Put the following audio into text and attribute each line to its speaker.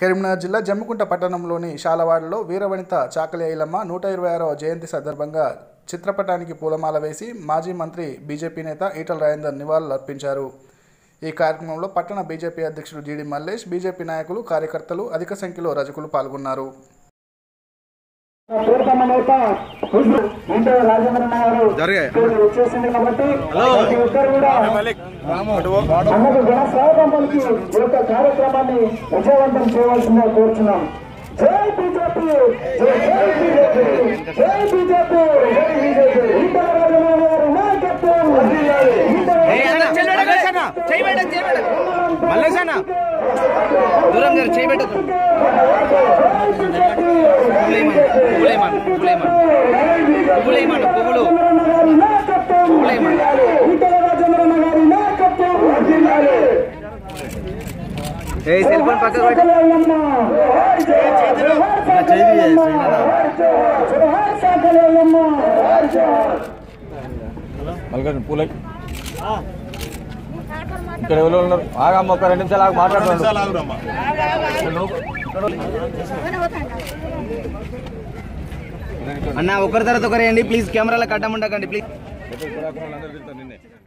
Speaker 1: కరీంనగర్ జిల్లా జమ్మికుంట పట్టణంలోని శాలవాడలో వీరవనిత చాకలి ఐలమ్మ నూట ఇరవై ఆరవ జయంతి సందర్భంగా చిత్రపటానికి పూలమాల వేసి మాజీ మంత్రి బీజేపీ నేత ఈటల రాజేందర్ నివాళులు అర్పించారు ఈ కార్యక్రమంలో పట్టణ బీజేపీ అధ్యక్షుడు జీడి మల్లేష్ బీజేపీ నాయకులు కార్యకర్తలు అధిక సంఖ్యలో రజకులు పాల్గొన్నారు
Speaker 2: ప్రియతమ నేత ఇంటర్ రాజేంద్ర గారు ఇక్కడికి వచ్చేసింది కాబట్టి ప్రతి ఒక్కరు కూడా అన్నకు ఘన స్వాగతం పలికి ఈ యొక్క కార్యక్రమాన్ని విజయవంతం చేయవలసిందిగా కోరుచున్నాం జై బీజేపీ జై జై బీజేపీ జై బీజేపీ జై బీజేపీ ఇంటర్ రాజేంద్ర గారి నాయకత్వం ఇంటర్
Speaker 3: మల్లేశానా దూరం జర చేయబెట్టదు పువ్వులేమను పువ్వులేమను పువ్వులేమను పువ్వులు ఏ సెల్ ఫోన్ పక్కకు పెట్టు
Speaker 4: మల్లికార్జున పూలై ఇక్కడ ఎవరు ఉన్నారు ఆగమ్మ ఒక రెండు నిమిషాలు ఆగి మాట్లాడుతున్నాడు
Speaker 3: అన్న ఒకరి తర్వాత ఒకరేయండి ప్లీజ్ కెమెరాలో కట్టముండకండి ప్లీజ్
Speaker 4: ఇక్కడ అందరూ తిరుగుతారు నిన్నే